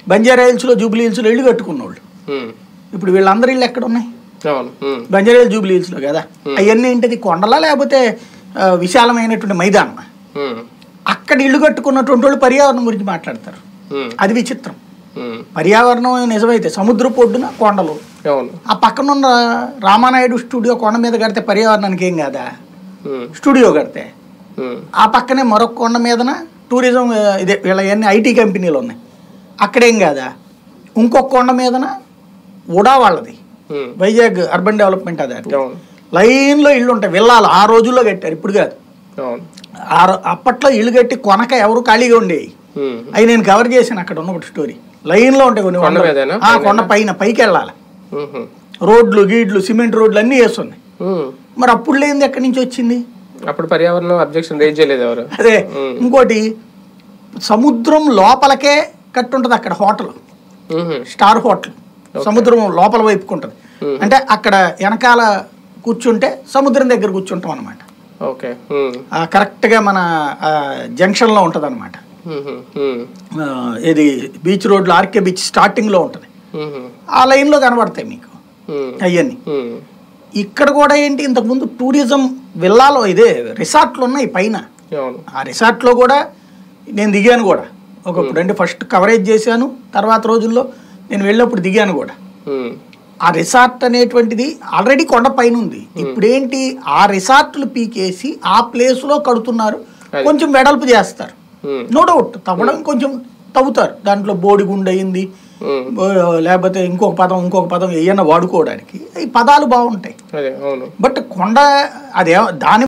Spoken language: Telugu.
బంజారా హిల్స్లో జూబ్లీ హిల్స్లో ఇల్లు కట్టుకున్నోళ్ళు ఉమ్. ఇప్పుడు వీళ్ళందరి ఇల్లు ఎక్కడ ఉన్నాయి అవును ఉమ్. బంజారా హిల్స్ జూబ్లీ హిల్స్లో కదా అవన్నీ ఏంటిది కొండలా లేకపోతే ఆ, విశాలమైనటువంటి మైదానం ఉమ్. అక్కడ ఇల్లు కట్టుకున్నటువంటి వాళ్ళు పర్యావరణం గురించి మాట్లాడతారు ఉమ్. అది విచిత్రం ఉమ్. పర్యావరణం నిజమైతే సముద్ర పొడ్డున కొండలు అవును ఆ పక్కన ఉన్న రామానాయుడు స్టూడియో కొండ మీద కడితే పర్యావరణానికి ఏం కాదా ఉమ్. స్టూడియో కడితే ఉమ్. ఆ పక్కనే మరొక కొండ మీదన టూరిజం ఆ, ఇదే వీళ్ళ అన్ని ఐటీ కంపెనీలు ఉన్నాయి అక్కడేం కాదా ఇంకొక కొండ మీదన ఉడా వాళ్ళది ఉమ్. వైజాగ్ అర్బన్ డెవలప్మెంట్ అదే అవును లైన్లో ఇళ్ళు ఉంటాయి విల్లాలు ఆ రోజుల్లో కట్టారు ఇప్పుడు కాదు అవును ఆ రో- అప్పట్లో ఇల్లు కట్టి కొనక ఎవరు ఖాళీగా ఉండేవి ఉమ్. అవి నేను కవర్ చేశాను అక్కడ ఉన్నప్పుడు స్టోరీ లైన్లో ఉంటాయి కొన్ని కొండ వందలు. మీదేనా? ఆ, కొండ పైన పైకి వెళ్ళాలి ఉమ్. రోడ్లు గీడ్లు సిమెంట్ రోడ్లు అన్నీ వేస్తున్నాయి ఉమ్. మరి అప్పుడు లేనిది ఎక్కడి నుంచి వచ్చింది అప్పుడు పర్యావరణం అబ్జెక్షన్ రేజ్ చేయలేదు ఎవరు అదే ఇంకోటి సముద్రం లోపలకే కట్టుంటది అక్కడ హోటల్ ఉమ్. స్టార్ హోటల్ సముద్రం లోపల వైపుకు ఉంటుంది అంటే అక్కడ వెనకాల కూర్చుంటే సముద్రం దగ్గర కూర్చుంటాం అనమాట ఓకే ఉమ్. కరెక్ట్గా మన ఆ, జంక్షన్లో ఉంటుంది అనమాట ఉమ్. ఉమ్. ఇది బీచ్ రోడ్లో ఆర్కే బీచ్ స్టార్టింగ్లో ఉంటుంది ఉమ్. ఆ లైన్లో కనబడతాయి మీకు ఉమ్. అవన్నీ ఉమ్. ఇక్కడ కూడా ఏంటి ఇంతకుముందు టూరిజం విల్లాలో ఇదే రిసార్ట్లు ఉన్నాయి పైన అవును ఆ రిసార్ట్లో కూడా నేను దిగాను కూడా ఒకప్పుడు అంటే ఫస్ట్ కవరేజ్ చేశాను తర్వాత రోజుల్లో నేను వెళ్ళినప్పుడు దిగాను కూడా ఉమ్. ఆ రిసార్ట్ అనేటువంటిది ఆల్రెడీ కొండ పైన ఉంది ఇప్పుడేంటి ఆ రిసార్ట్లు పీకేసి ఆ ప్లేస్లో కడుతున్నారు కొంచెం వెడల్పు చేస్తారు ఉమ్. నో డౌట్ తవ్వడం కొంచెం తవ్వుతారు దాంట్లో బోడిగుండు అయింది ఉమ్. లేకపోతే ఇంకొక పదం ఇంకొక పదం ఏమైనా వాడుకోవడానికి ఈ పదాలు బాగుంటాయి అదే అవును బట్ కొండ అదే దాని